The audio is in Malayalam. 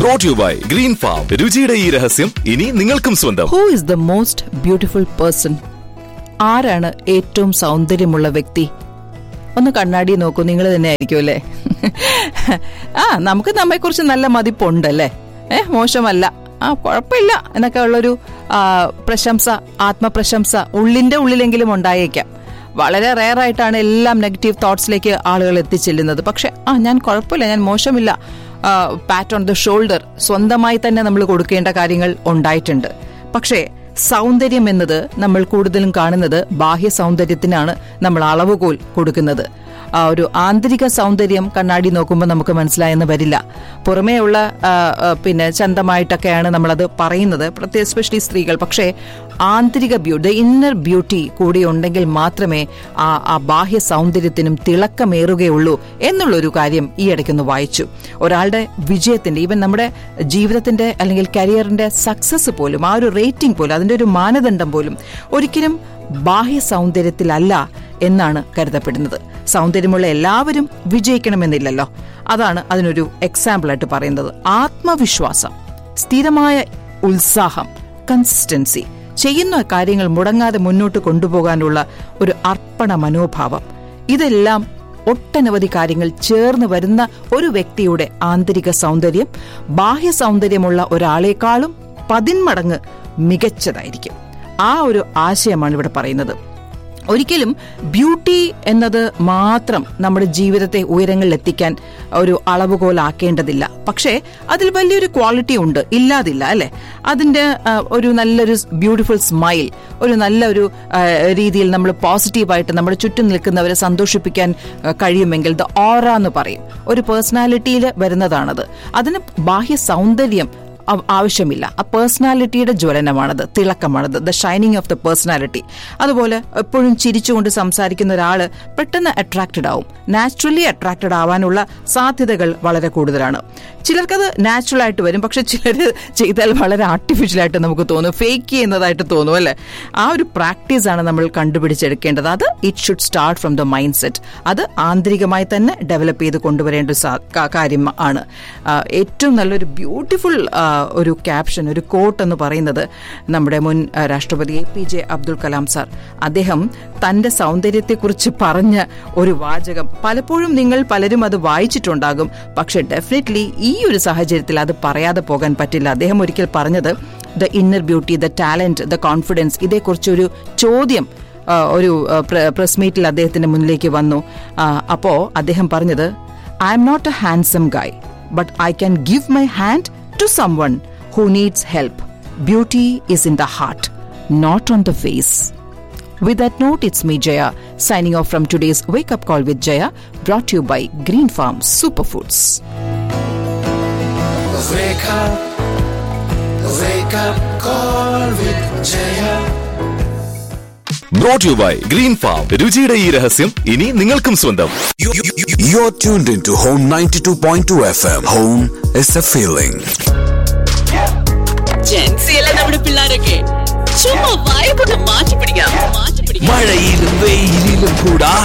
Brought you by Green Farm രുചിയുടെ ഈ രഹസ്യം ഇനി നിങ്ങൾക്കും സ്വന്തം who is the most beautiful person ആരാണ് ഏറ്റവും സൗന്ദര്യമുള്ള വ്യക്തി ഒന്ന് കണ്ണാടി നോക്കൂ നിങ്ങൾ തന്നെ ആയിരിക്കും അല്ലേ ആ നമുക്ക് നമ്മെക്കുറിച്ച് നല്ല മതിപ്പുണ്ടല്ലേ ഏ മോശമല്ല ആ കുഴപ്പമില്ല എന്നൊക്കെ ഉള്ളൊരു ആ, പ്രശംസ ആത്മപ്രശംസ ഉള്ളിന്റെ ഉള്ളിലെങ്കിലും ഉണ്ടായേക്കാം വളരെ റെയർ ആയിട്ടാണ് എല്ലാം നെഗറ്റീവ് തോട്ട്സിലേക്ക് ആളുകൾ എത്തിച്ചെല്ലുന്നത് പക്ഷെ ആ ഞാൻ കുഴപ്പമില്ല ഞാൻ മോശമില്ല പാറ്റ് ഓൺ ദ ഷോൾഡർ സ്വന്തമായി തന്നെ നമ്മൾ കൊടുക്കേണ്ട കാര്യങ്ങൾ ഉണ്ടായിട്ടുണ്ട് പക്ഷേ സൗന്ദര്യം എന്നത് നമ്മൾ കൂടുതലും കാണുന്നത് ബാഹ്യ സൗന്ദര്യത്തിനാണ് നമ്മൾ അളവുകോൽ കൊടുക്കുന്നത് ആ ഒരു ആന്തരിക സൗന്ദര്യം കണ്ണാടി നോക്കുമ്പോൾ നമുക്ക് മനസ്സിലായെന്ന് വരില്ല പുറമേയുള്ള ആ, ആ, പിന്നെ ചന്തമായിട്ടൊക്കെയാണ് നമ്മളത് പറയുന്നത് പ്രത്യേക എസ്പെഷ്യലി സ്ത്രീകൾ പക്ഷേ ആന്തരിക ബ്യൂട്ടി ഇന്നർ ബ്യൂട്ടി കൂടി ഉണ്ടെങ്കിൽ മാത്രമേ ആ ആ ബാഹ്യ സൗന്ദര്യത്തിനും തിളക്കമേറുകയുള്ളൂ എന്നുള്ളൊരു കാര്യം ഈ ഇടയ്ക്കൊന്ന് വായിച്ചു ഒരാളുടെ വിജയത്തിന്റെ ഈവൻ നമ്മുടെ ജീവിതത്തിന്റെ അല്ലെങ്കിൽ കരിയറിന്റെ സക്സസ് പോലും ആ ഒരു റേറ്റിംഗ് പോലും അതിന്റെ ഒരു മാനദണ്ഡം പോലും ഒരിക്കലും ബാഹ്യ സൗന്ദര്യത്തിലല്ല എന്നാണ് കരുതപ്പെടുന്നത് സൗന്ദര്യമുള്ള എല്ലാവരും വിജയിക്കണമെന്നില്ലല്ലോ അതാണ് അതിനൊരു എക്സാമ്പിൾ ആയിട്ട് പറയുന്നത് ആത്മവിശ്വാസം സ്ഥിരമായ ഉത്സാഹം കൺസിസ്റ്റൻസി ചെയ്യുന്ന കാര്യങ്ങൾ മുടങ്ങാതെ മുന്നോട്ട് കൊണ്ടുപോകാനുള്ള ഒരു അർപ്പണ മനോഭാവം ഇതെല്ലാം ഒട്ടനവധി കാര്യങ്ങൾ ചേർന്ന് വരുന്ന ഒരു വ്യക്തിയുടെ ആന്തരിക സൗന്ദര്യം ബാഹ്യ സൗന്ദര്യമുള്ള ഒരാളെക്കാളും പതിന്മടങ്ങ് മികച്ചതായിരിക്കും ആ ഒരു ആശയമാണ് ഇവിടെ പറയുന്നത് ഒരിക്കലും ബ്യൂട്ടി എന്നത് മാത്രം നമ്മുടെ ജീവിതത്തെ ഉയരങ്ങളിൽ എത്തിക്കാൻ ഒരു അളവുകോലാക്കേണ്ടതില്ല പക്ഷേ അതിൽ വലിയൊരു ക്വാളിറ്റി ഉണ്ട് ഇല്ലാതില്ല അല്ലെ അതിന്റെ ആ, ഒരു നല്ലൊരു ബ്യൂട്ടിഫുൾ സ്മൈൽ ഒരു നല്ലൊരു ആ, രീതിയിൽ നമ്മൾ പോസിറ്റീവായിട്ട് നമ്മുടെ ചുറ്റും നിൽക്കുന്നവരെ സന്തോഷിപ്പിക്കാൻ ആ, കഴിയുമെങ്കിൽ ദ ഓറ എന്ന് പറയും ഒരു പേഴ്സണാലിറ്റിയിൽ വരുന്നതാണത് അതിന് ബാഹ്യ സൗന്ദര്യം ആവ- ആവശ്യമില്ല ആ പേഴ്സണാലിറ്റിയുടെ ജ്വലനമാണത് തിളക്കമാണത് the shining of the personality അതുപോലെ എപ്പോഴും ചിരിച്ചുകൊണ്ട് സംസാരിക്കുന്ന ഒരാള് പെട്ടെന്ന് അട്രാക്റ്റഡ് ആവും നാച്ചുറലി അട്രാക്റ്റഡ് ആവാനുള്ള സാധ്യതകൾ വളരെ കൂടുതലാണ് ചിലർക്കത് നാച്ചുറൽ ആയിട്ട് വരും പക്ഷെ ചിലർ ചെയ്താൽ വളരെ ആർട്ടിഫിഷ്യൽ ആയിട്ട് നമുക്ക് തോന്നും ഫേക്ക് ചെയ്യുന്നതായിട്ട് തോന്നും അല്ലെ ആ ഒരു പ്രാക്ടീസ് ആണ് നമ്മൾ കണ്ടുപിടിച്ചെടുക്കേണ്ടത് അത് it should start from the mind set അത് ആന്തരികമായി തന്നെ ഡെവലപ്പ് ചെയ്ത് കൊണ്ടുവരേണ്ട ഒരു സാ- കാ- കാര്യം ആണ് ആ, ഏറ്റവും നല്ലൊരു ബ്യൂട്ടിഫുൾ ഒരു ക്യാപ്ഷൻ ഒരു കോട്ട് എന്ന് പറയുന്നത് നമ്മുടെ മുൻ ആ, രാഷ്ട്രപതി A P J Abdul Kalam sir അദ്ദേഹം തന്റെ സൗന്ദര്യത്തെക്കുറിച്ച് പറഞ്ഞ ഒരു വാചകം പലപ്പോഴും നിങ്ങൾ പലരും അത് വായിച്ചിട്ടുണ്ടാകും പക്ഷെ ഡെഫിനറ്റ്ലി ഈ ഒരു സാഹചര്യത്തിൽ അത് പറയാതെ പോകാൻ പറ്റില്ല അദ്ദേഹം ഒരിക്കൽ പറഞ്ഞത് the inner beauty the talent the confidence ഇതേക്കുറിച്ചൊരു ചോദ്യം ആ, ഒരു പ്രസ് മീറ്റിൽ അദ്ദേഹത്തിന്റെ മുന്നിലേക്ക് വന്നു ആ, അപ്പോ അദ്ദേഹം പറഞ്ഞത് I'm not a handsome guy but I can give my hand to someone who needs help beauty is in the heart not on the face With that note, it's me, Jaya, signing off from today's Wake Up Call with Jaya, brought to you by Green Farm Superfoods. Wake up, wake up, call with Jaya. Brought you by Green Farm രുചിയുടെ ഈ രഹസ്യം ഇനി നിങ്ങൾക്കും സ്വന്തം You're tuned into Home 92.2 FM. Home is a feeling. ജെൻസിയല്ലേ നമ്മുടെ പിള്ളേരൊക്കെ ചുമ്മാ വൈബൊന്ന് മാറ്റി പിടിക്കാം മാറ്റി പിടിക്കാം മഴയിലും വെയിലിലും കൂടാ